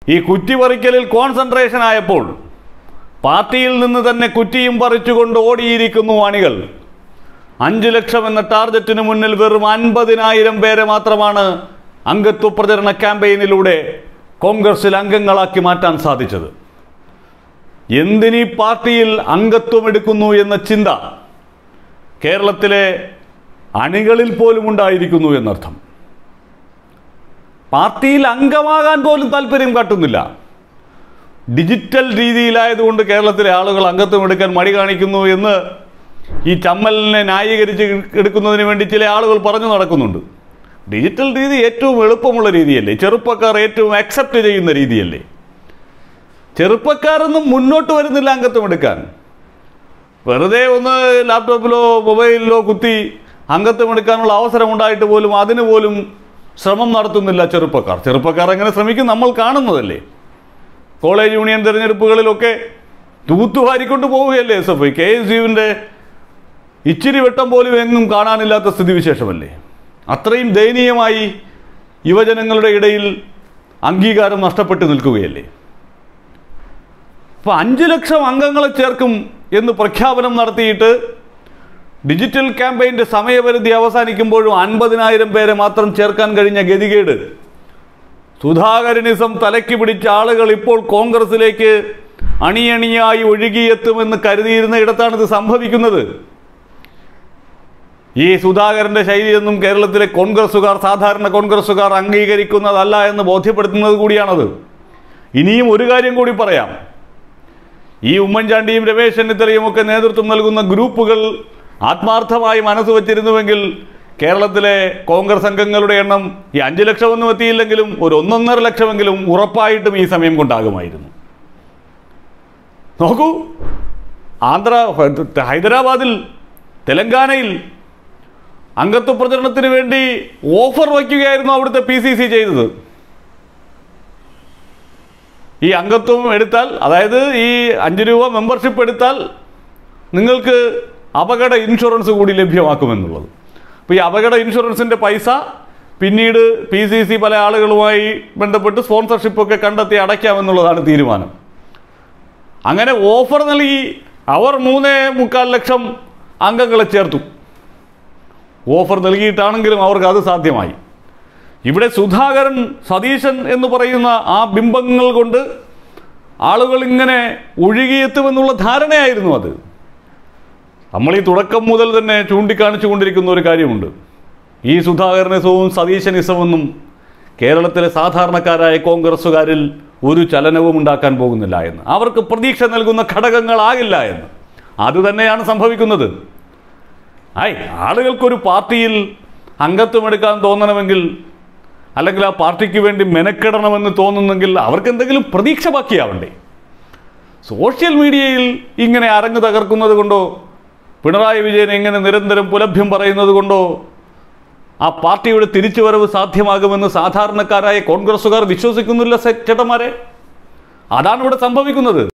ഈ കുറ്റി പറിക്കലിൽ കോൺസെൻട്രേഷൻ ആയപ്പോൾ പാർട്ടിയിൽ നിന്ന് തന്നെ കുറ്റിയും പറിച്ചുകൊണ്ട് ഓടിയിരിക്കുന്നു അണികൾ അഞ്ചു ലക്ഷം എന്ന ടാർഗറ്റിന് മുന്നിൽ വെറും അൻപതിനായിരം പേരെ മാത്രമാണ് അംഗത്വ പ്രചരണ ക്യാമ്പയിനിലൂടെ കോൺഗ്രസിൽ അംഗങ്ങളാക്കി മാറ്റാൻ സാധിച്ചത് എന്തിനീ പാർട്ടിയിൽ അംഗത്വം എടുക്കുന്നു എന്ന ചിന്ത കേരളത്തിലെ അണികളിൽ പോലും ഉണ്ടായിരിക്കുന്നു എന്നർത്ഥം പാർട്ടിയിൽ അംഗമാകാൻ പോലും താല്പര്യം കാട്ടുന്നില്ല ഡിജിറ്റൽ രീതിയിലായതുകൊണ്ട് കേരളത്തിലെ ആളുകൾ അംഗത്വം എടുക്കാൻ മടി കാണിക്കുന്നു എന്ന് ഈ ചമ്മലിനെ ന്യായീകരിച്ച് എടുക്കുന്നതിന് വേണ്ടി ചില ആളുകൾ പറഞ്ഞു നടക്കുന്നുണ്ട് ഡിജിറ്റൽ രീതി ഏറ്റവും എളുപ്പമുള്ള രീതിയല്ലേ ചെറുപ്പക്കാർ ഏറ്റവും അക്സെപ്റ്റ് ചെയ്യുന്ന രീതിയല്ലേ ചെറുപ്പക്കാരൊന്നും മുന്നോട്ട് വരുന്നില്ല അംഗത്വം എടുക്കാൻ വെറുതെ ഒന്ന് ലാപ്ടോപ്പിലോ മൊബൈലിലോ കുത്തി അംഗത്വം എടുക്കാനുള്ള അവസരം ഉണ്ടായിട്ട് പോലും അതിന് പോലും ശ്രമം നടത്തുന്നില്ല ചെറുപ്പക്കാർ ചെറുപ്പക്കാർ എങ്ങനെ ശ്രമിക്കും നമ്മൾ കാണുന്നതല്ലേ കോളേജ് യൂണിയൻ തിരഞ്ഞെടുപ്പുകളിലൊക്കെ തൂത്തുവാരിക്കൊണ്ട് പോവുകയല്ലേ S F I K S യുവിൻ്റെ ഇച്ചിരി വെട്ടം പോലും എങ്ങും കാണാനില്ലാത്ത സ്ഥിതിവിശേഷമല്ലേ അത്രയും ദയനീയമായി യുവജനങ്ങളുടെ ഇടയിൽ അംഗീകാരം നഷ്ടപ്പെട്ടു നിൽക്കുകയല്ലേ അപ്പോൾ അഞ്ച് ലക്ഷം അംഗങ്ങളെ ചേർക്കും എന്ന് പ്രഖ്യാപനം നടത്തിയിട്ട് ഡിജിറ്റൽ ക്യാമ്പയിൻ്റെ സമയപരിധി അവസാനിക്കുമ്പോഴും അൻപതിനായിരം പേരെ മാത്രം ചേർക്കാൻ കഴിഞ്ഞ ഗതികേട് സുധാകരനിസം തലയ്ക്ക് പിടിച്ച ആളുകൾ ഇപ്പോൾ കോൺഗ്രസിലേക്ക് അണിയണിയായി ഒഴുകിയെത്തുമെന്ന് കരുതിയിരുന്ന ഇടത്താണ് ഇത് സംഭവിക്കുന്നത് ഈ സുധാകരന്റെ ശൈലിയൊന്നും കേരളത്തിലെ കോൺഗ്രസ്സുകാർ സാധാരണ കോൺഗ്രസ്സുകാർ അംഗീകരിക്കുന്നതല്ല എന്ന് ബോധ്യപ്പെടുത്തുന്നത് കൂടിയാണത് ഇനിയും ഒരു കാര്യം കൂടി പറയാം ഈ ഉമ്മൻചാണ്ടിയും രമേശ് ചെന്നിത്തലയും ഒക്കെ നേതൃത്വം നൽകുന്ന ഗ്രൂപ്പുകൾ ആത്മാർത്ഥമായി മനസ്സ് വച്ചിരുന്നുവെങ്കിൽ കേരളത്തിലെ കോൺഗ്രസ് അംഗങ്ങളുടെ എണ്ണം ഈ അഞ്ച് ലക്ഷമൊന്നും എത്തിയില്ലെങ്കിലും ഒരു ഒന്നൊന്നര ലക്ഷമെങ്കിലും ഉറപ്പായിട്ടും ഈ സമയം കൊണ്ടാകുമായിരുന്നു നോക്കൂ ആന്ധ്ര ഹൈദരാബാദിൽ തെലങ്കാനയിൽ അംഗത്വ പ്രചരണത്തിന് വേണ്ടി ഓഫർ വയ്ക്കുകയായിരുന്നു അവിടുത്തെ പി സി സി ചെയ്തത് ഈ അംഗത്വം എടുത്താൽ അതായത് ഈ അഞ്ച് രൂപ മെമ്പർഷിപ്പ് എടുത്താൽ നിങ്ങൾക്ക് അപകട ഇൻഷുറൻസ് കൂടി ലഭ്യമാക്കുമെന്നുള്ളത് അപ്പോൾ ഈ അപകട ഇൻഷുറൻസിൻ്റെ പൈസ പിന്നീട് പി സി സി പല ആളുകളുമായി ബന്ധപ്പെട്ട് സ്പോൺസർഷിപ്പൊക്കെ കണ്ടെത്തി അടയ്ക്കാമെന്നുള്ളതാണ് തീരുമാനം അങ്ങനെ ഓഫർ നൽകി അവർ മൂന്നേ മുക്കാൽ ലക്ഷം അംഗങ്ങളെ ചേർത്തു ഓഫർ നൽകിയിട്ടാണെങ്കിലും അവർക്ക് അത് സാധ്യമായി ഇവിടെ സുധാകരൻ സതീശൻ എന്ന് പറയുന്ന ആ ബിംബങ്ങൾ കൊണ്ട് ആളുകൾ ഇങ്ങനെ ഒഴുകിയെത്തുമെന്നുള്ള ധാരണയായിരുന്നു അത് നമ്മൾ ഈ തുടക്കം മുതൽ തന്നെ ചൂണ്ടിക്കാണിച്ചു കൊണ്ടിരിക്കുന്ന ഒരു കാര്യമുണ്ട് ഈ സുധാകരനിസവും സതീശനിസമൊന്നും കേരളത്തിലെ സാധാരണക്കാരായ കോൺഗ്രസ്സുകാരിൽ ഒരു ചലനവും ഉണ്ടാക്കാൻ പോകുന്നില്ല എന്ന് അവർക്ക് പ്രതീക്ഷ നൽകുന്ന ഘടകങ്ങളാകില്ല എന്ന് അതുതന്നെയാണ് സംഭവിക്കുന്നത് ആയി ആളുകൾക്കൊരു പാർട്ടിയിൽ അംഗത്വം എടുക്കാൻ തോന്നണമെങ്കിൽ അല്ലെങ്കിൽ ആ പാർട്ടിക്ക് വേണ്ടി മെനക്കെടണമെന്ന് തോന്നുന്നെങ്കിൽ അവർക്ക് എന്തെങ്കിലും പ്രതീക്ഷ ബാക്കിയാവണ്ടേ സോഷ്യൽ മീഡിയയിൽ ഇങ്ങനെ അരങ്ങ് തകർക്കുന്നത് കൊണ്ടോ പിണറായി വിജയൻ ഇങ്ങനെ നിരന്തരം പുലഭ്യം പറയുന്നത് കൊണ്ടോ ആ പാർട്ടിയുടെ തിരിച്ചുവരവ് സാധ്യമാകുമെന്ന് സാധാരണക്കാരായ കോൺഗ്രസ്സുകാർ വിശ്വസിക്കുന്നില്ല സെ- ചേട്ടന്മാരെ അതാണ് ഇവിടെ സംഭവിക്കുന്നത്